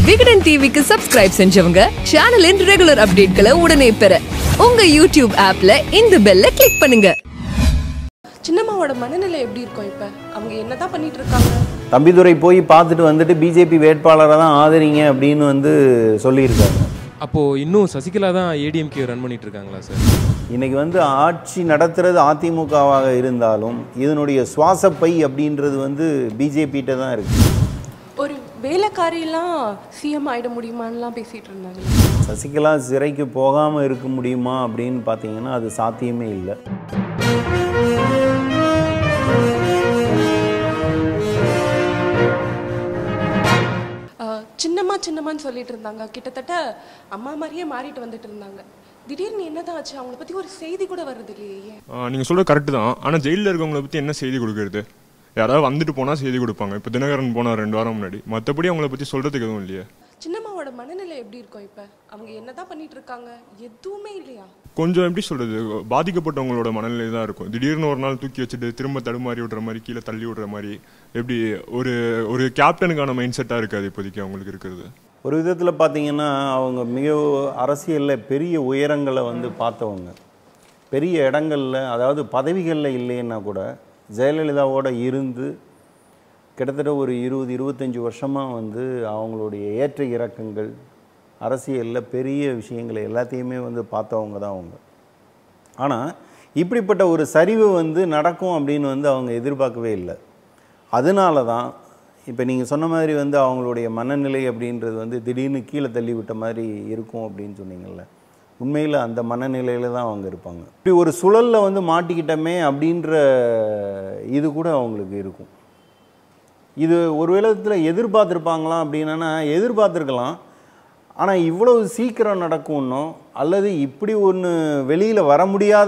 விகடன் டிவிக்கு சப்ஸ்கிரைப் செஞ்சவங்க சேனலின் ரெகுலர் அப்டேட்களை உடனே பெற உங்க யூடியூப் ஆப்ல இந்த பெல்ல கிளிக் பண்ணுங்க சின்னம்மாவோட மனநிலை எப்படி இருக்கும் இப்ப அவங்க என்னதான் பண்ணிட்டு இருக்காங்க தம்பிதுரை போய் பார்த்துட்டு வந்துட்டு பிஜேபி வேட்பாளரை தான் ஆதரிங்க அப்படின்னு வந்து சொல்லியிருக்காங்க அப்போது இன்னும் சசிகலா தான் ஏடிஎம்கே ரன் பண்ணிட்டு இருக்காங்களா சார் இன்னைக்கு வந்து ஆட்சி நடத்துறது அதிமுகவாக இருந்தாலும் இதனுடைய சுவாசப்பை அப்படின்றது வந்து பிஜேபிகிட்ட தான் இருக்கு ஒரு வேலைக்காரியெல்லாம் சிஎம் ஆயிட முடியுமான்னுலாம் பேசிட்டு இருந்தாங்க சசிகலா சிறைக்கு போகாமல் இருக்க முடியுமா அப்படின்னு பார்த்தீங்கன்னா அது சாத்தியமே இல்லை ஆஹ் சின்னம்மா சின்னம்மான்னு சொல்லிட்டு இருந்தாங்க கிட்டத்தட்ட அம்மா மாதிரியே மாறிட்டு வந்துட்டு இருந்தாங்க திடீர்னு என்னதான் ஆச்சு அவங்கள பத்தி ஒரு செய்தி கூட வருது இல்லையே ஏன்? நீங்கள் சொல்கிறது கரெக்டு தான் ஆனால் ஜெயிலில் இருக்கவங்கள பற்றி என்ன செய்தி கொடுக்குறது யாராவது வந்துட்டு போனால் செய்தி கொடுப்பாங்க இப்போ தினகரன் போனார் ரெண்டு வாரம் முன்னாடி மற்றபடி அவங்கள பற்றி சொல்கிறதுக்கு எதுவும் இல்லையே சின்னம்மாவோட மனநிலை எப்படி இருக்கும் இப்ப அவங்க என்னதான் பண்ணிட்டு இருக்காங்க எதுவுமே இல்லையா கொஞ்சம் எப்படி சொல்கிறது பாதிக்கப்பட்டவங்களோட மனநிலை தான் இருக்கும் திடீர்னு ஒரு நாள் தூக்கி வச்சுட்டு திரும்ப தடுமாறி விடுற மாதிரி கீழே தள்ளி விடுற மாதிரி எப்படி ஒரு ஒரு கேப்டனுக்கான மைண்ட் செட்டாக இருக்காது இப்போதைக்கு அவங்களுக்கு இருக்கிறது ஒரு விதத்தில் பார்த்தீங்கன்னா அவங்க மிக அரசியலில் பெரிய உயரங்களை வந்து பார்த்தவங்க பெரிய இடங்களில் அதாவது பதவிகளில் இல்லைன்னா கூட ஜெயலலிதாவோட இருந்து கிட்டத்தட்ட ஒரு இருபது இருபத்தஞ்சி வருஷமாக வந்து அவங்களுடைய ஏற்ற இறக்கங்கள் அரசியலில் பெரிய விஷயங்களை எல்லாத்தையுமே வந்து பார்த்தவங்க தான் அவங்க ஆனால் இப்படிப்பட்ட ஒரு சரிவு வந்து நடக்கும் அப்படின்னு வந்து அவங்க எதிர்பார்க்கவே இல்லை அதனால தான் இப்போ நீங்கள் சொன்ன மாதிரி வந்து அவங்களுடைய மனநிலை அப்படின்றது வந்து திடீர்னு கீழே தள்ளி விட்ட மாதிரி இருக்கும் அப்படின்னு சொன்னீங்கல்ல உண்மையில் அந்த மனநிலையில் தான் அவங்க இருப்பாங்க இப்படி ஒரு சுழலில் வந்து மாட்டிக்கிட்டோமே அப்படின்ற இது கூட அவங்களுக்கு இருக்கும் இது ஒரு விதத்தில் எதிர்பார்த்துருப்பாங்களாம் அப்படின்னா எதிர்பார்த்துருக்கலாம் ஆனால் இவ்வளவு சீக்கிரம் நடக்கும்னோ அல்லது இப்படி ஒன்று வெளியில் வர முடியாத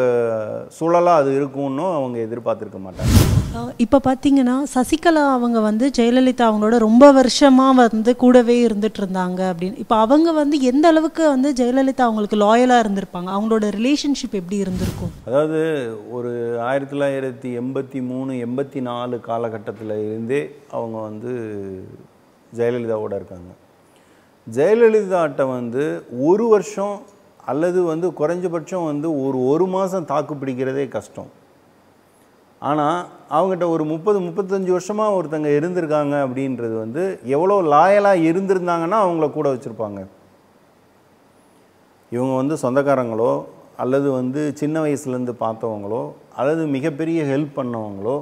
சூழலாக அது இருக்கும்னோ அவங்க எதிர்பார்த்துருக்க மாட்டாங்க இப்போ பார்த்தீங்கன்னா சசிகலா அவங்க வந்து ஜெயலலிதா அவங்களோட ரொம்ப வருஷமாக வந்து கூடவே இருந்துட்டு இருந்தாங்க அப்படின்னு இப்போ அவங்க வந்து எந்த அளவுக்கு வந்து ஜெயலலிதா அவங்களுக்கு லாயலாக இருந்திருப்பாங்க அவங்களோட ரிலேஷன்ஷிப் எப்படி இருந்திருக்கும் அதாவது ஒரு ஆயிரத்தி தொள்ளாயிரத்தி எண்பத்தி மூணு எண்பத்தி நாலு காலகட்டத்தில் இருந்தே அவங்க வந்து ஜெயலலிதாவோட இருக்காங்க ஜெயலலிதாட்ட வந்து ஒரு வருஷம் அல்லது வந்து குறைஞ்சபட்சம் வந்து ஒரு ஒரு மாதம் தாக்கு பிடிக்கிறதே கஷ்டம் ஆனால் அவங்ககிட்ட ஒரு முப்பது முப்பத்தஞ்சு வருஷமாக ஒருத்தங்க இருந்திருக்காங்க அப்படின்றது வந்து எவ்வளோ லாயலாக இருந்திருந்தாங்கன்னா அவங்கள கூட வச்சுருப்பாங்க இவங்க வந்து சொந்தக்காரங்களோ அல்லது வந்து சின்ன வயசுலேருந்து பார்த்தவங்களோ அல்லது மிகப்பெரிய ஹெல்ப் பண்ணவங்களோ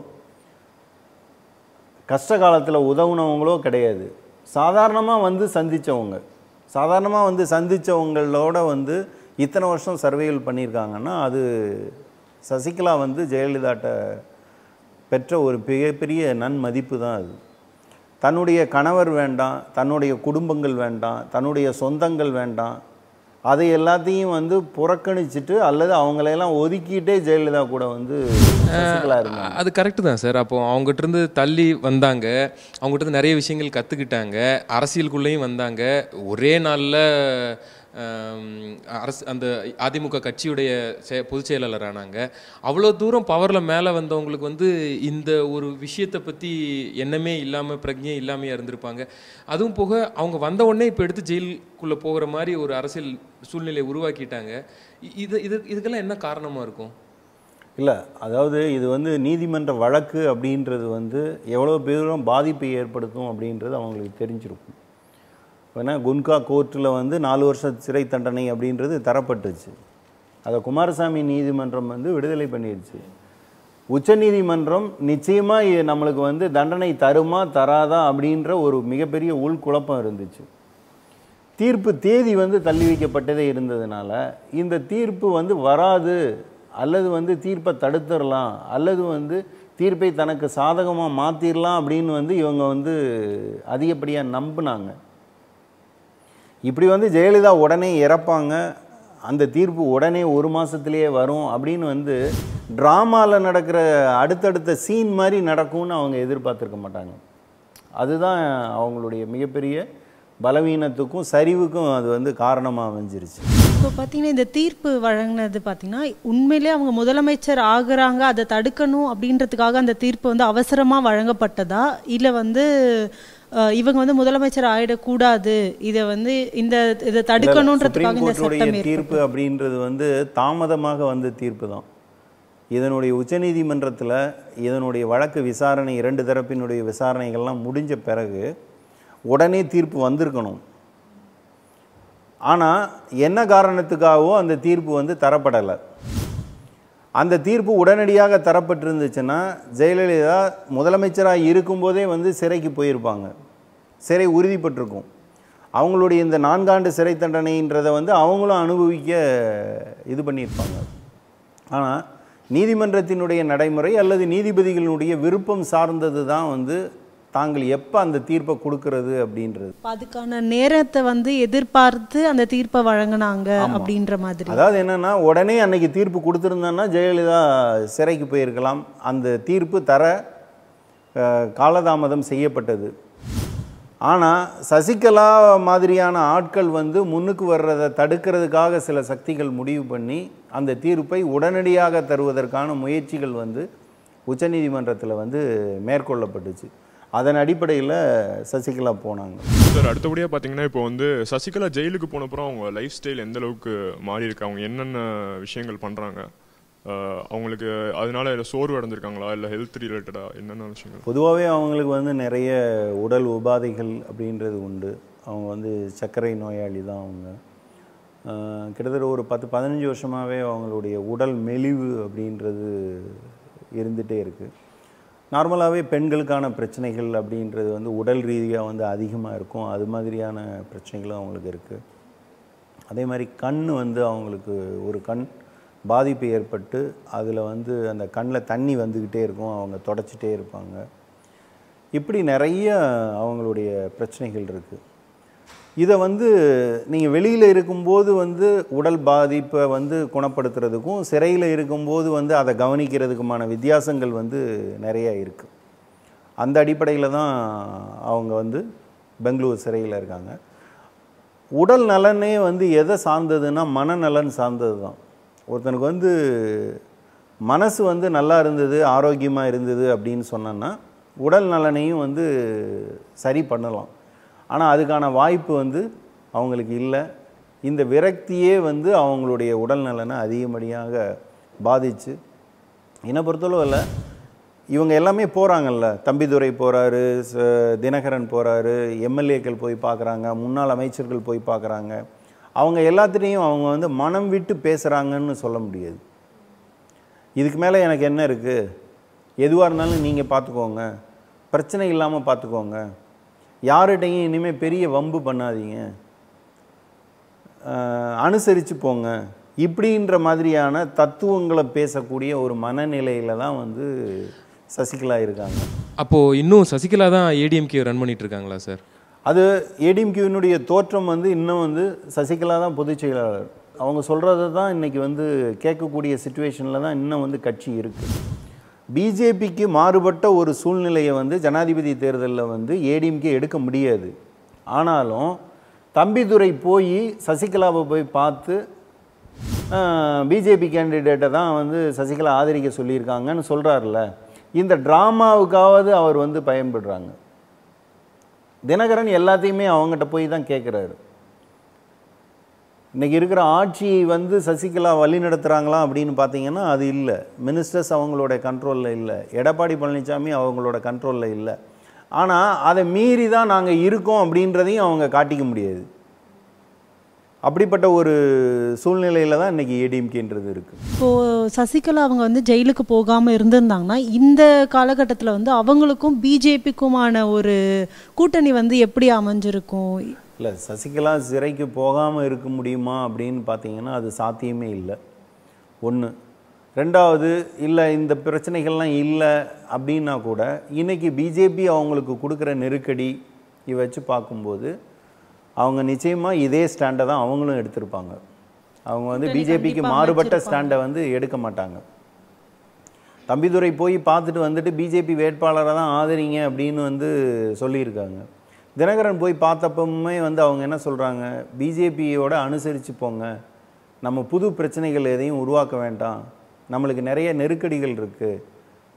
கஷ்ட காலத்தில் உதவுனவங்களோ கிடையாது சாதாரணமாக வந்து சந்தித்தவங்க சாதாரணமாக வந்து சந்தித்தவங்களோட வந்து இத்தனை வருஷம் சர்வைவல் பண்ணியிருக்காங்கன்னா அது சசிகலா வந்து ஜெயலலிதாட்ட பெற்ற ஒரு மிகப்பெரிய நன்மதிப்பு தான் அது தன்னுடைய கணவர் வேண்டாம் தன்னுடைய குடும்பங்கள் வேண்டாம் தன்னுடைய சொந்தங்கள் வேண்டாம் அதை எல்லாத்தையும் வந்து புறக்கணிச்சிட்டு அல்லது அவங்களையெல்லாம் ஒதுக்கிட்டே ஜெயலலிதா கூட வந்து சசிகலா இருந்தாங்க அது கரெக்டு தான் சார் அப்போ அவங்ககிட்ட இருந்து தள்ளி வந்தாங்க அவங்ககிட்ட இருந்து நிறைய விஷயங்கள் கற்றுக்கிட்டாங்க அரசியலுக்குள்ளேயும் வந்தாங்க ஒரே நாளில் அரசு அந்த அதிமுக கட்சியுடைய செ பொதுச் செயலாளர் ஆனாங்க அவ்வளோ தூரம் பவரில் மேலே வந்தவங்களுக்கு வந்து இந்த ஒரு விஷயத்தை பற்றி எண்ணமே இல்லாமல் பிரஜையே இல்லாமையாக இருந்திருப்பாங்க அதுவும் போக அவங்க வந்த உடனே இப்போ எடுத்து ஜெயிலுக்குள்ளே போகிற மாதிரி ஒரு அரசியல் சூழ்நிலையை உருவாக்கிட்டாங்க இ- இது இது இதுக்கெல்லாம் என்ன காரணமாக இருக்கும் இல்லை அதாவது இது வந்து நீதிமன்ற வழக்கு அப்படின்றது வந்து எவ்வளோ பேரும் பாதிப்பை ஏற்படுத்தும் அப்படின்றது அவங்களுக்கு தெரிஞ்சிருக்கும் ஏன்னா குன்கா கோர்ட்டில் வந்து நாலு வருஷ சிறை தண்டனை அப்படின்றது தரப்பட்டுச்சு அதை குமாரசாமி நீதிமன்றம் வந்து விடுதலை பண்ணிடுச்சு உச்சநீதிமன்றம் நிச்சயமாக நம்மளுக்கு வந்து தண்டனை தருமா தராதா அப்படின்ற ஒரு மிகப்பெரிய உள்குழப்பம் இருந்துச்சு தீர்ப்பு தேதி வந்து தள்ளி வைக்கப்பட்டதே இருந்ததுனால இந்த தீர்ப்பு வந்து வராது அல்லது வந்து தீர்ப்பை தடுத்துடலாம் அல்லது வந்து தீர்ப்பை தனக்கு சாதகமாக மாற்றிடலாம் அப்படின்னு வந்து இவங்க வந்து அதிகப்படியாக நம்பினாங்க இப்படி வந்து ஜெயலலிதா உடனே இறப்பாங்க அந்த தீர்ப்பு உடனே ஒரு மாதத்துலேயே வரும் அப்படின்னு வந்து ட்ராமாவில் நடக்கிற அடுத்தடுத்த சீன் மாதிரி நடக்கும்னு அவங்க எதிர்பார்த்துருக்க மாட்டாங்க அதுதான் அவங்களுடைய மிகப்பெரிய பலவீனத்துக்கும் சரிவுக்கும் அது வந்து காரணமாக அமைஞ்சிருச்சு இப்போ பார்த்தீங்கன்னா இந்த தீர்ப்பு வழங்கினது பார்த்தீங்கன்னா உண்மையிலே அவங்க முதலமைச்சர் ஆகுறாங்க அதை தடுக்கணும் அப்படின்றதுக்காக அந்த தீர்ப்பு வந்து அவசரமாக வழங்கப்பட்டதா இல்லை வந்து அஹ், இவங்க வந்து முதலமைச்சர் ஆயிடக்கூடாது இதை வந்து இந்த இதை தடுக்கணுன்றதுக்காக சுப்ரீம் இந்த கோர்ட்டுடைய சட்டம் தீர்ப்பு அப்படின்றது வந்து தாமதமாக வந்த தீர்ப்பு தான் இதனுடைய உச்சநீதிமன்றத்தில் இதனுடைய வழக்கு விசாரணை இரண்டு தரப்பினுடைய விசாரணைகள்லாம் முடிஞ்ச பிறகு உடனே தீர்ப்பு வந்திருக்கணும் ஆனால் என்ன காரணத்துக்காகவோ அந்த தீர்ப்பு வந்து தரப்படலை அந்த தீர்ப்பு உடனடியாக தரப்பட்டிருந்துச்சுன்னா ஜெயலலிதா முதலமைச்சராக இருக்கும்போதே வந்து சிறைக்கு போயிருப்பாங்க சிறை உறுதிப்பட்டிருக்கும் அவங்களுடைய இந்த நான்காண்டு சிறை தண்டனைன்றதை வந்து அவங்களும் அனுபவிக்க இது பண்ணியிருப்பாங்க ஆனால் நீதிமன்றத்தினுடைய நடைமுறை அல்லது நீதிபதிகளுடைய விருப்பம் சார்ந்தது தான் வந்து தாங்கள் எப்போ அந்த தீர்ப்பை கொடுக்கறது அப்படின்றது இப்ப அதுக்கான நேரத்தை வந்து எதிர்பார்த்து அந்த தீர்ப்பை வழங்கினாங்க அப்படின்ற மாதிரி அதாவது என்னன்னா உடனே அன்னைக்கு தீர்ப்பு கொடுத்துருந்தான்னா ஜெயலலிதா சிறைக்கு போயிருக்கலாம் அந்த தீர்ப்பு தர அஹ், காலதாமதம் செய்யப்பட்டது ஆனால் சசிகலா மாதிரியான ஆட்கள் வந்து முன்னுக்கு வர்றதை தடுக்கிறதுக்காக சில சக்திகள் முடிவு பண்ணி அந்த தீர்ப்பை உடனடியாக தருவதற்கான முயற்சிகள் வந்து உச்சநீதிமன்றத்தில் வந்து மேற்கொள்ளப்பட்டுச்சு அதன் அடிப்படையில் சசிகலா போனாங்க சார் அடுத்தபடியாக பார்த்தீங்கன்னா இப்போ வந்து சசிகலா ஜெயிலுக்கு போனப்புறம் அவங்க லைஃப் ஸ்டைல் எந்த அளவுக்கு மாறி இருக்கு அவங்க என்னென்ன விஷயங்கள் பண்ணுறாங்க அவங்களுக்கு அதனால இல்ல சோர்வு அடைஞ்சிருக்காங்களா இல்லை ஹெல்த் ரிலேட்டடாக என்னென்ன விஷயங்கள் பொதுவாகவே அவங்களுக்கு வந்து நிறைய உடல் உபாதைகள் அப்படின்றது உண்டு அவங்க வந்து சர்க்கரை நோயாளி தான் அவங்க ஆஹ் கிட்டத்தட்ட ஒரு பத்து பதினஞ்சு வருஷமாகவே அவங்களுடைய உடல் மெலிவு அப்படின்றது இருந்துகிட்டே இருக்குது நார்மலாகவே பெண்களுக்கான பிரச்சனைகள் அப்படின்றது வந்து உடல் ரீதியாக வந்து அதிகமாக இருக்கும் அது மாதிரியான பிரச்சனைகளும் அவங்களுக்கு இருக்குது அதே மாதிரி கண் வந்து அவங்களுக்கு ஒரு கண் பாதிப்பு ஏற்பட்டு அதில் வந்து அந்த கண்ணில் தண்ணி வந்துக்கிட்டே இருக்கும் அவங்க தொடச்சிட்டே இருப்பாங்க இப்படி நிறைய அவங்களுடைய பிரச்சனைகள் இருக்குது இதை வந்து நீங்கள் வெளியில் இருக்கும்போது வந்து உடல் பாதிப்பை வந்து குணப்படுத்துறதுக்கும் சிறையில் இருக்கும்போது வந்து அதை கவனிக்கிறதுக்குமான வித்தியாசங்கள் வந்து நிறைய இருக்குது அந்த அடிப்படையில் தான் அவங்க வந்து பெங்களூர் சிறையில் இருக்காங்க உடல் நலனே வந்து எதை சார்ந்ததுன்னா மனநலன் சார்ந்தது தான் ஒருத்தனுக்கு வந்து மனசு வந்து நல்லா இருந்தது ஆரோக்கியமாக இருந்தது அப்படின்னு சொன்னோன்னா உடல் நலனையும் வந்து சரி பண்ணலாம் ஆனால் அதுக்கான வாய்ப்பு வந்து அவங்களுக்கு இல்லை இந்த விரக்தியே வந்து அவங்களுடைய உடல் நலனை அதிகப்படியாக பாதிச்சு என்னை பொறுத்தளவில் இவங்க எல்லாமே போகிறாங்கல்ல தம்பிதுரை போகிறாரு தினகரன் போகிறாரு எம்எல்ஏக்கள் போய் பார்க்குறாங்க முன்னாள் அமைச்சர்கள் போய் பார்க்குறாங்க அவங்க எல்லாத்துலேயும் அவங்க வந்து மனம் விட்டு பேசுகிறாங்கன்னு சொல்ல முடியாது இதுக்கு மேலே எனக்கு என்ன இருக்குது எதுவாக இருந்தாலும் நீங்கள் பார்த்துக்கோங்க பிரச்சனை இல்லாமல் பார்த்துக்கோங்க யார்கிட்டையும் இனிமேல் பெரிய வம்பு பண்ணாதீங்க அஹ், அனுசரித்து போங்க இப்படின்ற மாதிரியான தத்துவங்களை பேசக்கூடிய ஒரு மனநிலையில் தான் வந்து சசிகலா இருக்காங்க அப்போது இன்னும் சசிகலா தான் ஏடிஎம்கே ரன் பண்ணிட்டு இருக்காங்களா சார் அது ஏடிஎம்கியூனுடைய தோற்றம் வந்து இன்னும் வந்து சசிகலா தான் பொதுச் செயலாளர் அவங்க சொல்கிறத தான் இன்றைக்கி வந்து கேட்கக்கூடிய சுச்சுவேஷனில் தான் இன்னும் வந்து கட்சி இருக்குது பிஜேபிக்கு மாறுபட்ட ஒரு சூழ்நிலையை வந்து ஜனாதிபதி தேர்தலில் வந்து ஏடிஎம்கே எடுக்க முடியாது ஆனாலும் தம்பிதுரை போய் சசிகலாவை போய் பார்த்து பிஜேபி கேண்டிடேட்டை தான் வந்து சசிகலா ஆதரிக்க சொல்லியிருக்காங்கன்னு சொல்கிறாருல இந்த ட்ராமாவுக்காவது அவர் வந்து பயன்படுறாங்க தினகரன் எல்லாத்தையுமே அவங்ககிட்ட போய் தான் கேட்குறாரு இன்னைக்கு இருக்கிற ஆட்சியை வந்து சசிகலா வழி நடத்துகிறாங்களா அப்படின்னு பார்த்தீங்கன்னா அது இல்லை மினிஸ்டர்ஸ் அவங்களோட கண்ட்ரோலில் இல்லை எடப்பாடி பழனிசாமி அவங்களோட கண்ட்ரோலில் இல்லை ஆனால் அதை மீறி தான் நாங்கள் இருக்கோம் அப்படின்றதையும் அவங்க காட்டிக்க முடியாது அப்படிப்பட்ட ஒரு சூழ்நிலையில் தான் இன்றைக்கி ஏடிஎம்கேன்றது இருக்குது இப்போ சசிகலா அவங்க வந்து ஜெயிலுக்கு போகாம இருந்திருந்தாங்கன்னா இந்த காலகட்டத்தில் வந்து அவங்களுக்கும் பிஜேபிக்குமான ஒரு கூட்டணி வந்து எப்படி அமைஞ்சிருக்கும் இல்லை சசிகலா சிறைக்கு போகாமல் இருக்க முடியுமா அப்படின்னு பார்த்தீங்கன்னா அது சாத்தியமே இல்லை ஒன்று ரெண்டாவது இல்லை இந்த பிரச்சனைகள்லாம் இல்லை அப்படின்னா கூட இன்னைக்கு பிஜேபி அவங்களுக்கு கொடுக்குற நெருக்கடி இதை வச்சு பார்க்கும்போது அவங்க நிச்சயமாக இதே ஸ்டாண்டை தான் அவங்களும் எடுத்திருப்பாங்க அவங்க வந்து கூட்டணி பிஜேபிக்கு கண்டிப்பா மாறுபட்ட அமைச்சிருப்பாங்க. ஸ்டாண்டை வந்து எடுக்க மாட்டாங்க தம்பிதுரை போய் பார்த்துட்டு வந்துட்டு பிஜேபி வேட்பாளரை தான் ஆதரிங்க அப்படின்னு வந்து சொல்லியிருக்காங்க தினகரன் போய் பார்த்தப்பவுமே வந்து அவங்க என்ன சொல்கிறாங்க பிஜேபியோட அனுசரித்து போங்க நம்ம புது பிரச்சனைகள் எதையும் உருவாக்க வேண்டாம் நம்மளுக்கு நிறைய நெருக்கடிகள் இருக்குது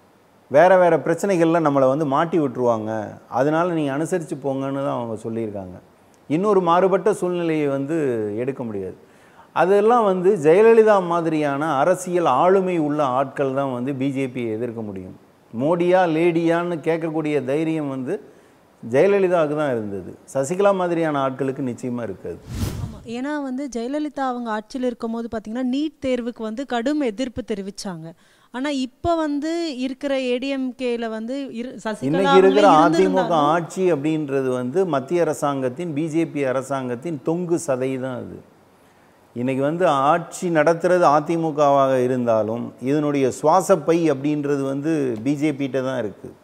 வேறு வேறு பிரச்சனைகளில் நம்மளை வந்து மாட்டி விட்டுருவாங்க அதனால நீங்கள் அனுசரித்து போங்கன்னு தான் அவங்க சொல்லியிருக்காங்க இன்னொரு மாறுபட்ட சூழ்நிலையை வந்து எடுக்க முடியாது அதெல்லாம் வந்து ஜெயலலிதா மாதிரியான அரசியல் ஆளுமை உள்ள ஆட்கள் தான் வந்து பிஜேபியை எதிர்க்க முடியும் மோடியா லேடியான்னு கேட்கக்கூடிய தைரியம் வந்து ஜெயலலிதாவுக்கு தான் இருந்தது சசிகலா மாதிரியான ஆட்களுக்கு நிச்சயமாக இருக்காது ஆமா ஏன்னா வந்து ஜெயலலிதா அவங்க ஆட்சியில் இருக்கும்போது பார்த்தீங்கன்னா நீட் தேர்வுக்கு வந்து கடும் எதிர்ப்பு தெரிவிச்சாங்க ஆனா இப்போ வந்து இருக்கிற ஏடிஎம்கேல வந்து இரு சசிகலா இன்னைக்கு இருக்கிற அவங்களே அதிமுக இருந்திருந்தாலும் ஆட்சி அப்படின்றது வந்து மத்திய அரசாங்கத்தின் பிஜேபி அரசாங்கத்தின் தொங்கு சதை தான் அது இன்னைக்கு வந்து ஆட்சி நடத்துறது அதிமுகவாக இருந்தாலும் இதனுடைய சுவாசப்பை அப்படின்றது வந்து பிஜேபிகிட்ட தான் இருக்குது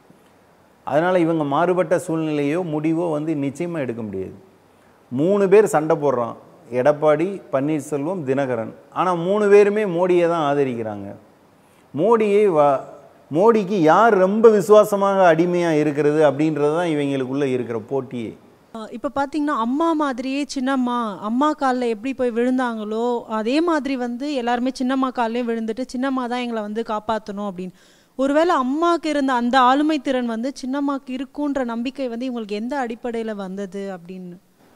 அதனால் இவங்க மாறுபட்ட சூழ்நிலையோ முடிவோ வந்து நிச்சயமாக எடுக்க முடியாது மூணு பேர் சண்டை போடுறான் எடப்பாடி பன்னீர்செல்வம் தினகரன் ஆனால் மூணு பேருமே மோடியை தான் ஆதரிக்கிறாங்க மோடியை வ மோடிக்கு யார் ரொம்ப விசுவாசமாக அடிமையாக இருக்கிறது அப்படின்றது தான் இவங்களுக்குள்ளே இருக்கிற போட்டியே அஹ் இப்ப பாத்தீங்கன்னா அம்மா மாதிரியே சின்னம்மா அம்மா காலில் எப்படி போய் விழுந்தாங்களோ அதே மாதிரி வந்து எல்லாருமே சின்னம்மா கால்லயும் விழுந்துட்டு சின்னம்மா தான் எங்களை வந்து காப்பாற்றணும் அப்படின்னு ஒருவேளை அம்மாக்கு இருந்த அந்த ஆளுமை திறன் வந்து சின்னம்மாக்கு இருக்குன்ற நம்பிக்கை வந்து இவங்களுக்கு எந்த அடிப்படையில வந்தது அப்படின்னு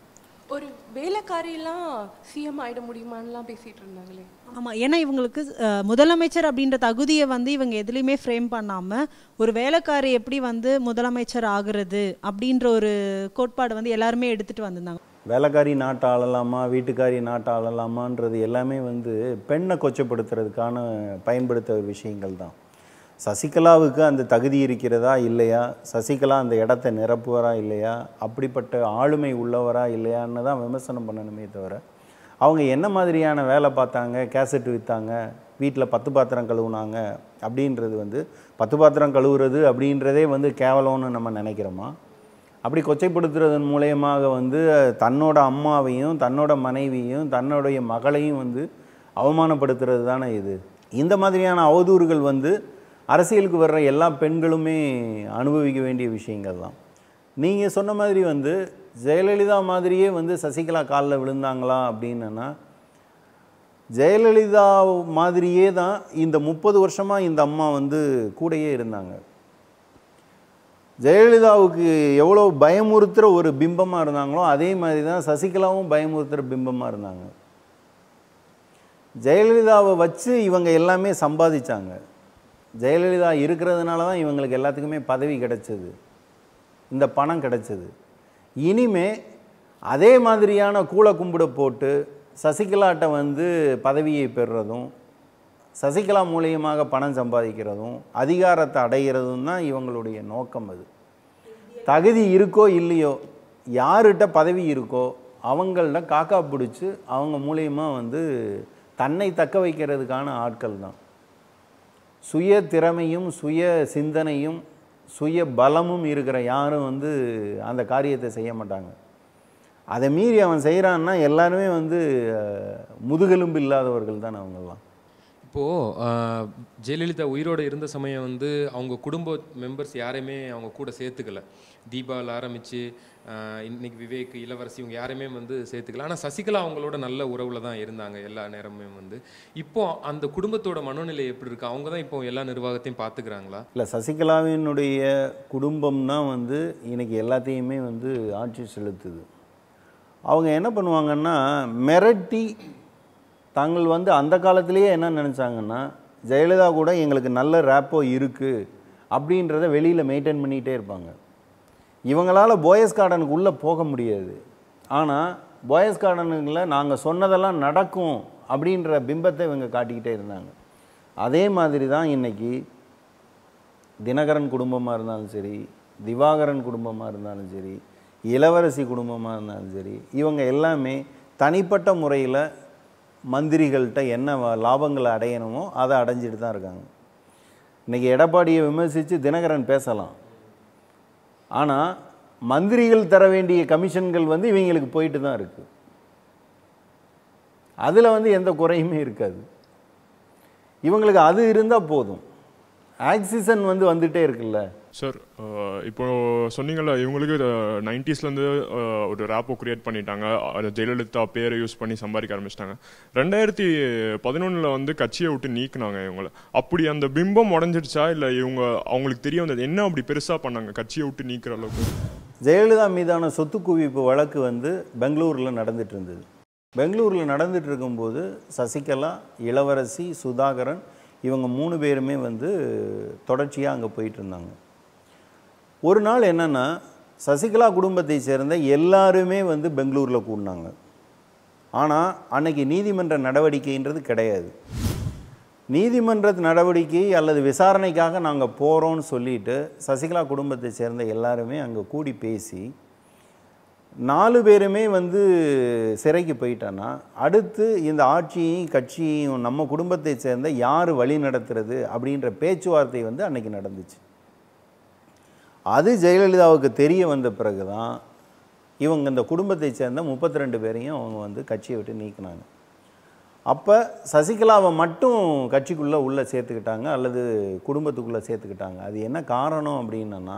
ஒரு வேலைக்காரியெல்லாம் சிஎம் ஆயிட முடியுமான்னுலாம் பேசிட்டு இருந்தாங்களே ஆமா ஏன்னா இவங்களுக்கு அஹ், முதலமைச்சர் அப்படின்ற தகுதியை வந்து இவங்க எதுலையுமே ஃப்ரேம் பண்ணாம ஒரு வேலைக்காரி எப்படி வந்து முதலமைச்சர் ஆகுறது அப்படின்ற ஒரு கோட்பாடு வந்து எல்லாருமே எடுத்துட்டு வந்திருந்தாங்க வேலைக்காரி நாட்டை ஆளலாமா வீட்டுக்காரி நாட்டை ஆளலாமான்றது எல்லாமே வந்து பெண்ணை கொச்சப்படுத்துறதுக்கான பயன்படுத்த விஷயங்கள் தான் சசிகலாவுக்கு அந்த தகுதி இருக்கிறதா இல்லையா சசிகலா அந்த இடத்த நிரப்புவரா இல்லையா அப்படிப்பட்ட ஆளுமை உள்ளவரா இல்லையான்னு தான் விமர்சனம் பண்ணணுமே தவிர அவங்க என்ன மாதிரியான வேலை பார்த்தாங்க கேசட் விற்றாங்க வீட்டில் பத்து பாத்திரம் கழுவுனாங்க அப்படின்றது வந்து பத்து பாத்திரம் கழுவுறது அப்படின்றதே வந்து கேவலம்னு நம்ம நினைக்கிறோமா அப்படி கொச்சைப்படுத்துறதன் மூலயமாக வந்து தன்னோட அம்மாவையும் தன்னோட மனைவியும் தன்னுடைய மகளையும் வந்து அவமானப்படுத்துறது தானே இது இந்த மாதிரியான அவதூறுகள் வந்து அரசியலுக்கு வர்ற எல்லா பெண்களுமே அனுபவிக்க வேண்டிய விஷயங்கள் தான் நீங்கள் சொன்ன மாதிரி வந்து ஜெயலலிதா மாதிரியே வந்து சசிகலா காலில் விழுந்தாங்களா அப்படின்னா ஜெயலலிதா மாதிரியே தான் இந்த முப்பது வருஷமாக இந்த அம்மா வந்து கூடயே இருந்தாங்க ஜெயலலிதாவுக்கு எவ்வளோ பயமுறுத்துகிற ஒரு பிம்பமாக இருந்தாங்களோ அதே மாதிரி தான் சசிகலாவும் பயமுறுத்துகிற பிம்பமாக இருந்தாங்க ஜெயலலிதாவை வச்சு இவங்க எல்லாமே சம்பாதிச்சாங்க ஜெயலலிதா இருக்கிறதுனால தான் இவங்களுக்கு எல்லாத்துக்குமே பதவி கிடைச்சது இந்த பணம் கிடைச்சது இனிமே அதே மாதிரியான கூள கும்பிட போட்டு சசிகலாட்ட வந்து பதவியை பெறுறதும் சசிகலா மூலியமாக பணம் சம்பாதிக்கிறதும் அதிகாரத்தை அடைகிறதும் தான் இவங்களுடைய நோக்கம் அது தகுதி இருக்கோ இல்லையோ யார்கிட்ட பதவி இருக்கோ அவங்கள்ட்ட காக்கா பிடிச்சி அவங்க மூலியமா வந்து தன்னை தக்க வைக்கிறதுக்கான ஆட்கள் தான் சுய திறமையும் சுய சிந்தனையும் சுய பலமும் இருக்கிற யாரும் வந்து அந்த காரியத்தை செய்ய மாட்டாங்க அதை மீறி அவன் செய்கிறான்னா எல்லாருமே வந்து அஹ், முதுகெலும்பு இல்லாதவர்கள் தான் அவங்கெல்லாம் இப்போது ஜெயலலிதா உயிரோடு இருந்த சமயம் வந்து அவங்க குடும்ப மெம்பர்ஸ் யாரையுமே அவங்க கூட சேர்த்துக்கல தீபாவில் ஆரம்பித்து இன்னைக்கு விவேக் இளவரசி இவங்க யாரையுமே வந்து சேர்த்துக்கல ஆனால் சசிகலா அவங்களோட நல்ல உறவில் தான் இருந்தாங்க எல்லா நேரமுமே வந்து இப்போ அந்த குடும்பத்தோட மனநிலை எப்படி இருக்கு அவங்க தான் இப்போ எல்லா நிர்வாகத்தையும் பார்த்துக்கிறாங்களா இல்லை சசிகலாவினுடைய குடும்பம் தான் வந்து இன்னைக்கு எல்லாத்தையுமே வந்து ஆட்சி செலுத்துது அவங்க என்ன பண்ணுவாங்கன்னா மிரட்டி தாங்கள் வந்து அந்த காலத்திலேயே என்ன நினச்சாங்கன்னா ஜெயலலிதா கூட எங்களுக்கு நல்ல ரேப்போ இருக்குது அப்படின்றத வெளியில் மெயின்டைன் பண்ணிகிட்டே இருப்பாங்க இவங்களால் போயஸ் கார்டனுக்கு உள்ளே போக முடியாது ஆனால் போயஸ் கார்டனுக்குள்ள நாங்கள் சொன்னதெல்லாம் நடக்கும் அப்படின்ற பிம்பத்தை இவங்க காட்டிக்கிட்டே இருந்தாங்க அதே மாதிரி தான் இன்னைக்கு தினகரன் குடும்பமாக இருந்தாலும் சரி திவாகரன் குடும்பமாக இருந்தாலும் சரி இளவரசி குடும்பமாக இருந்தாலும் சரி இவங்க எல்லாமே தனிப்பட்ட முறையில் மந்திரிகள்கிட்ட என்ன வ- லாபங்களை அடையணுமோ அதை அடைஞ்சிட்டு தான் இருக்காங்க இன்றைக்கி எடப்பாடியை விமர்சித்து தினகரன் பேசலாம் ஆனால் மந்திரிகள் தர வேண்டிய கமிஷன்கள் வந்து இவங்களுக்கு போயிட்டு தான் இருக்குது அதில் வந்து எந்த குறையுமே இருக்காது இவங்களுக்கு அது இருந்தால் போதும் ஆக்சிஜன் வந்து வந்துட்டே இருக்குல்ல சார் இப்போ சொன்னீங்கல்ல இவங்களுக்கு நைன்டிஸ்லேருந்து ஒரு ரேப்போ கிரியேட் பண்ணிட்டாங்க அது ஜெயலலிதா பேரை யூஸ் பண்ணி சம்பாதிக்க ஆரம்பிச்சிட்டாங்க ரெண்டாயிரத்தி பதினொன்றில் வந்து கட்சியை விட்டு நீக்குனாங்க இவங்கள அப்படி அந்த பிம்பம் உடஞ்சிடுச்சா இல்லை இவங்க அவங்களுக்கு தெரிய வந்தது என்ன அப்படி பெருசாக பண்ணாங்க கட்சியை விட்டு நீக்கிற அளவுக்கு ஜெயலலிதா மீதான சொத்து குவிப்பு வழக்கு வந்து பெங்களூரில் நடந்துட்டு இருந்தது பெங்களூரில் நடந்துட்டு இருக்கும்போது சசிகலா இளவரசி சுதாகரன் இவங்க மூணு பேருமே வந்து தொடர்ச்சியாக அங்கே போயிட்டு இருந்தாங்க ஒரு நாள் என்னென்னா சசிகலா குடும்பத்தை சேர்ந்த எல்லாருமே வந்து பெங்களூரில் கூடினாங்க ஆனால் அன்னைக்கு நீதிமன்ற நடவடிக்கைன்றது கிடையாது நீதிமன்ற நடவடிக்கை அல்லது விசாரணைக்காக நாங்கள் போகிறோம்னு சொல்லிட்டு சசிகலா குடும்பத்தை சேர்ந்த எல்லாருமே அங்கே கூடி பேசி நாலு பேருமே வந்து சிறைக்கு போயிட்டான்னா அடுத்து இந்த ஆட்சியையும் கட்சியையும் நம்ம குடும்பத்தை சேர்ந்த யார் வழி நடத்துறது அப்படின்ற பேச்சுவார்த்தை வந்து அன்னைக்கு நடந்துச்சு அது ஜெயலலிதாவுக்கு தெரிய வந்த பிறகு தான் இவங்க இந்த குடும்பத்தை சேர்ந்த முப்பத்தி ரெண்டு பேரையும் அவங்க வந்து கட்சியை விட்டு நீக்கினாங்க அப்போ சசிகலாவை மட்டும் கட்சிக்குள்ளே உள்ளே சேர்த்துக்கிட்டாங்க அல்லது குடும்பத்துக்குள்ளே சேர்த்துக்கிட்டாங்க அது என்ன காரணம் அப்படின்னா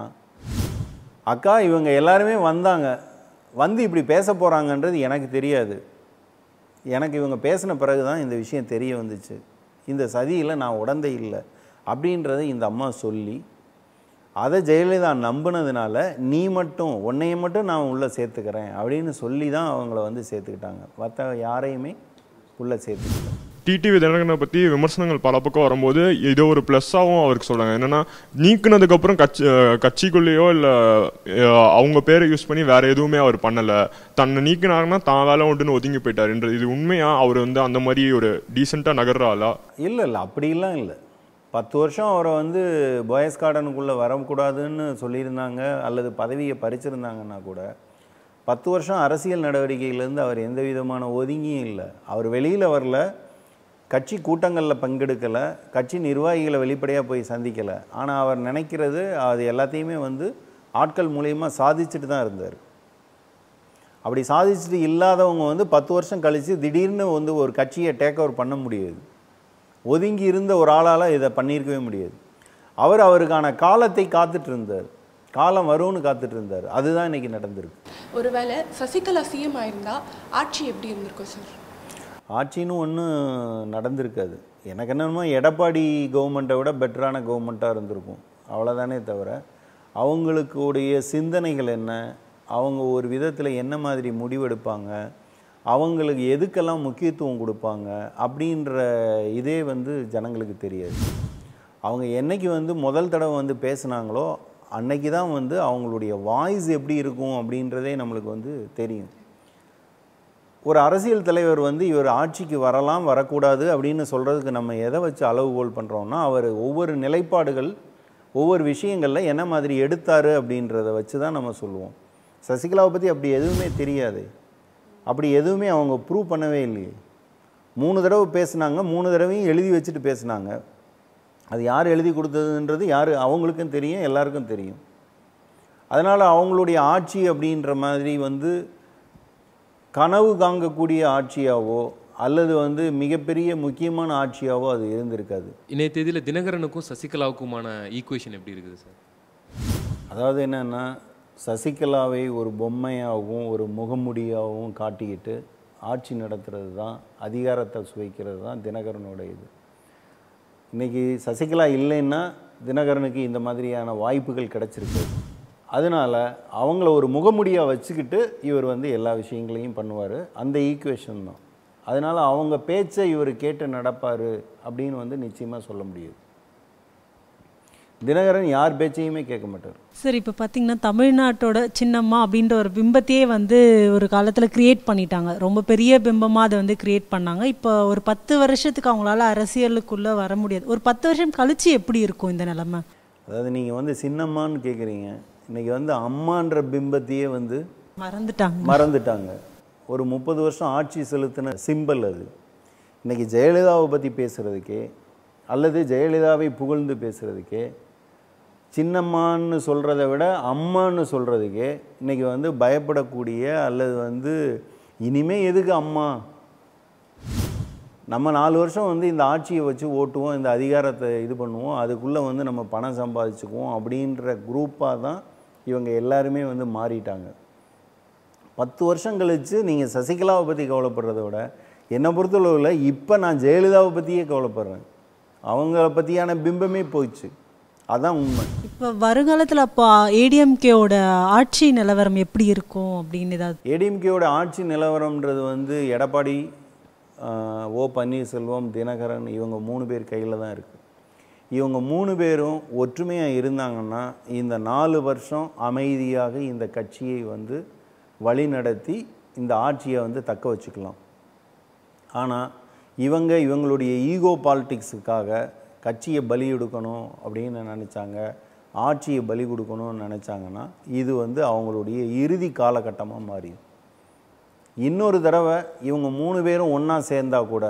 அக்கா இவங்க எல்லாருமே வந்தாங்க வந்து இப்படி பேச போகிறாங்கன்றது எனக்கு தெரியாது எனக்கு இவங்க பேசின பிறகு தான் இந்த விஷயம் தெரிய வந்துச்சு இந்த சதியில் நான் உடந்தை இல்லை அப்படின்றத இந்த அம்மா சொல்லி அதை ஜெயலலிதா நம்பினதுனால நீ மட்டும் உன்னைய மட்டும் நான் உள்ளே சேர்த்துக்கிறேன் அப்படின்னு சொல்லி தான் அவங்கள வந்து சேர்த்துக்கிட்டாங்க மற்ற யாரையுமே உள்ளே சேர்த்துக்கிட்டாங்க டிடிவி தினகரனை பற்றி விமர்சனங்கள் பல பக்கம் வரும்போது இதை ஒரு ப்ளஸ்ஸாகவும் அவருக்கு சொல்கிறாங்க என்னென்னா நீக்குனதுக்கப்புறம் கட்சி அஹ் கட்சிக்குள்ளேயோ இல்லை அவங்க பேரை யூஸ் பண்ணி வேற எதுவுமே அவர் பண்ணலை தன்னை நீக்கினாருன்னா தான் வேலை உண்டுன்னு ஒதுங்கி போயிட்டாருன்றது இது உண்மையா அவர் வந்து அந்த மாதிரி ஒரு டீசெண்டாக நகர்ற ஆளா இல்லை இல்லை அப்படிலாம் இல்லை பத்து வருஷம் அவரை வந்து பாய்ஸ் கார்டனுக்குள்ளே வரக்கூடாதுன்னு சொல்லியிருந்தாங்க அல்லது பதவியை பறிச்சிருந்தாங்கன்னா கூட பத்து வருஷம் அரசியல் நடவடிக்கையிலேருந்து அவர் எந்த விதமான ஒதுங்கியும் இல்லை அவர் வெளியில் வரல கட்சி கூட்டங்களில் பங்கெடுக்கலை கட்சி நிர்வாகிகளை வெளிப்படையாக போய் சந்திக்கலை ஆனால் அவர் நினைக்கிறது அது எல்லாத்தையுமே வந்து ஆட்கள் மூலியமாக சாதிச்சுட்டு தான் இருந்தார் அப்படி சாதிச்சுட்டு இல்லாதவங்க வந்து பத்து வருஷம் கழித்து திடீர்னு வந்து ஒரு கட்சியை டேக் ஓவர் பண்ண முடியாது ஒதுங்கி இருந்த ஒரு ஆளால் இதை பண்ணியிருக்கவே முடியாது அவர் அவருக்கான காலத்தை காத்துட்டு இருந்தார் காலம் வரும்னு காத்துட்டு இருந்தார் அதுதான் இன்னைக்கு நடந்திருக்கு ஒருவேளை சசிகலா சிஎம் ஆயிருந்தா ஆட்சி எப்படி இருந்திருக்கும் சார் ஆட்சின்னு ஒன்றும் நடந்திருக்காது எனக்கு என்னமோ எடப்பாடி கவர்மெண்ட்டை விட பெட்டரான கவர்மெண்ட்டாக இருந்திருக்கும் அவ்வளோதானே தவிர அவங்களுக்குடைய சிந்தனைகள் என்ன அவங்க ஒரு விதத்தில் என்ன மாதிரி முடிவெடுப்பாங்க அவங்களுக்கு எதுக்கெல்லாம் முக்கியத்துவம் கொடுப்பாங்க அப்படின்ற இதே வந்து ஜனங்களுக்கு தெரியாது அவங்க என்னைக்கு வந்து முதல் தடவை வந்து பேசுனாங்களோ அன்னைக்கு தான் வந்து அவங்களுடைய வாய்ஸ் எப்படி இருக்கும் அப்படின்றதே நம்மளுக்கு வந்து தெரியும் ஒரு அரசியல் தலைவர் வந்து இவர் ஆட்சிக்கு வரலாம் வரக்கூடாது அப்படின்னு சொல்கிறதுக்கு நம்ம எதை வச்சு அளவுகோல் பண்ணுறோம்னா அவர் ஒவ்வொரு நிலைப்பாடுகள் ஒவ்வொரு விஷயங்களில் என்ன மாதிரி எடுத்தார் அப்படின்றத வச்சு தான் நம்ம சொல்லுவோம் சசிகலாவை பற்றி அப்படி எதுவுமே தெரியாது அப்படி எதுவுமே அவங்க ப்ரூவ் பண்ணவே இல்லையே மூணு தடவை பேசுனாங்க மூணு தடவையும் எழுதி வச்சுட்டு பேசுனாங்க அது யார் எழுதி கொடுத்ததுன்றது யார் அவங்களுக்கும் தெரியும் எல்லாருக்கும் தெரியும் அதனால் அவங்களுடைய ஆட்சி அப்படின்ற மாதிரி வந்து கனவு காங்கக்கூடிய ஆட்சியாவோ அல்லது வந்து மிகப்பெரிய முக்கியமான ஆட்சியாவோ அது இருந்திருக்காது இன்றைய தேதியில் தினகரனுக்கும் சசிகலாவுக்குமான ஈக்குவேஷன் எப்படி இருக்குது சார் அதாவது என்னென்னா சசிகலாவை ஒரு பொம்மையாகவும் ஒரு முகமுடியாகவும் காட்டிக்கிட்டு ஆட்சி நடத்துறது தான் அதிகாரத்தை சுவைக்கிறது தான் தினகரனோட இது இன்றைக்கி சசிகலா இல்லைன்னா தினகரனுக்கு இந்த மாதிரியான வாய்ப்புகள் கிடச்சிருக்கு அதனால் அவங்கள ஒரு முகமுடியாக வச்சுக்கிட்டு இவர் வந்து எல்லா விஷயங்களையும் பண்ணுவார் அந்த ஈக்குவேஷன் தான் அதனால் அவங்க பேச்சை இவர் கேட்டு நடப்பார் அப்படின்னு வந்து நிச்சயமாக சொல்ல முடியாது தினகரன் யார் பேச்சையுமே கேட்க மாட்டார் சார் இப்போ பார்த்தீங்கன்னா தமிழ்நாட்டோட சின்னம்மா அப்படின்ற ஒரு பிம்பத்தையே வந்து ஒரு காலத்தில் கிரியேட் பண்ணிட்டாங்க ரொம்ப பெரிய பிம்பமாக அதை வந்து கிரியேட் பண்ணாங்க இப்போ ஒரு பத்து வருஷத்துக்கு அவங்களால அரசியலுக்குள்ளே வர முடியாது ஒரு பத்து வருஷம் கழிச்சு எப்படி இருக்கும் இந்த நிலமை அதாவது நீங்கள் வந்து சின்னம்மான்னு கேட்குறீங்க இன்றைக்கி வந்து அம்மான்ற பிம்பத்தையே வந்து மறந்துட்டாங்க மறந்துட்டாங்க ஒரு முப்பது வருஷம் ஆட்சி செலுத்தின சிம்பல் அது இன்றைக்கி ஜெயலலிதாவை பற்றி பேசுகிறதுக்கே அல்லது ஜெயலலிதாவை புகழ்ந்து பேசுகிறதுக்கே சின்னம்மான்னு சொல்கிறத விட அம்மான்னு சொல்கிறதுக்கே இன்றைக்கி வந்து பயப்படக்கூடிய அல்லது வந்து இனிமே எதுக்கு அம்மா நம்ம நாலு வருஷம் வந்து இந்த ஆட்சியை வச்சு ஓட்டுவோம் இந்த அதிகாரத்தை இது பண்ணுவோம் அதுக்குள்ளே வந்து நம்ம பணம் சம்பாதிச்சுக்குவோம் அப்படின்ற குரூப்பாக தான் இவங்க எல்லாருமே வந்து மாறிட்டாங்க பத்து வருஷம் கழித்து நீங்கள் சசிகலாவை பற்றி கவலைப்படுறத விட என்னை பொறுத்தளவில் இப்போ நான் ஜெயலலிதாவை பற்றியே கவலைப்படுறேன் அவங்கள பற்றியான பிம்பமே போயிடுச்சு அதான் உண்மை இப்போ வருங்காலத்தில் அப்போ ஏடிஎம்கேவோட ஆட்சி நிலவரம் எப்படி இருக்கும் அப்படின்னு ஏதாவது ஏடிஎம்கேவோட ஆட்சி நிலவரம்ன்றது வந்து எடப்பாடி ஆஹ், ஓ பன்னீர்செல்வம் தினகரன் இவங்க மூணு பேர் கையில் தான் இருக்குது இவங்க மூணு பேரும் ஒற்றுமையாக இருந்தாங்கன்னா இந்த நாலு வருஷம் அமைதியாக இந்த கட்சியை வந்து வழிநடத்தி இந்த ஆட்சியை வந்து தக்க வச்சுக்கலாம் ஆனால் இவங்க இவங்களுடைய ஈகோ பாலிட்டிக்ஸுக்காக கட்சியை பலி கொடுக்கணும் அப்படின்னு நினச்சாங்க ஆட்சியை பலி கொடுக்கணும்னு நினச்சாங்கன்னா இது வந்து அவங்களுடைய இறுதி காலகட்டமாக மாறிடும் இன்னொரு தடவை இவங்க மூணு பேரும் ஒன்றா சேர்ந்தா கூட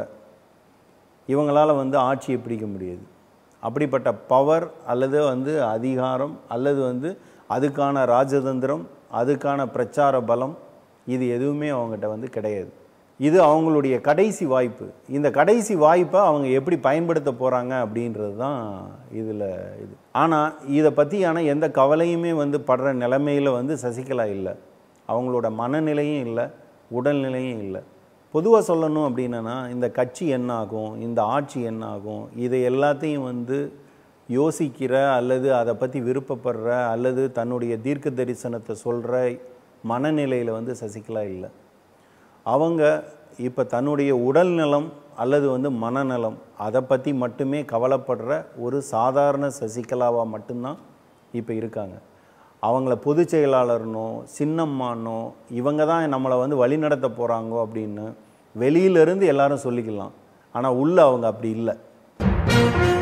இவங்களால் வந்து ஆட்சியை பிடிக்க முடியாது அப்படிப்பட்ட பவர் அல்லது வந்து அதிகாரம் அல்லது வந்து அதுக்கான ராஜதந்திரம் அதுக்கான பிரச்சார பலம் இது எதுவுமே அவங்ககிட்ட வந்து கிடையாது இது அவங்களுடைய கடைசி வாய்ப்பு இந்த கடைசி வாய்ப்பை அவங்க எப்படி பயன்படுத்த போகிறாங்க அப்படின்றது தான் இதில் இது ஆனால் இதை பற்றியான எந்த கவலையுமே வந்து படுற நிலைமையில் வந்து சசிகலா இல்லை அவங்களோட மனநிலையும் இல்லை உடல்நிலையும் இல்லை பொதுவாக சொல்லணும் அப்படின்னா இந்த கட்சி என்ன ஆகும் இந்த ஆட்சி என்ன ஆகும் இதை எல்லாத்தையும் வந்து யோசிக்கிற அல்லது அதை பற்றி விருப்பப்படுற அல்லது தன்னுடைய தீர்க்க தரிசனத்தை சொல்கிற மனநிலையில் வந்து சசிகலா இல்லை அவங்க இப்போ தன்னுடைய உடல் நலம் அல்லது வந்து மனநலம் அதை பற்றி மட்டுமே கவலைப்படுற ஒரு சாதாரண சசிகலாவாக மட்டும்தான் இப்போ இருக்காங்க அவங்கள பொதுச் செயலாளர்னோ சின்னம்மானோ இவங்க தான் நம்மளை வந்து வழிநடத்த போகிறாங்கோ அப்படின்னு வெளியிலேருந்து எல்லாரும் சொல்லிக்கலாம் ஆனால் உள்ள அவங்க அப்படி இல்லை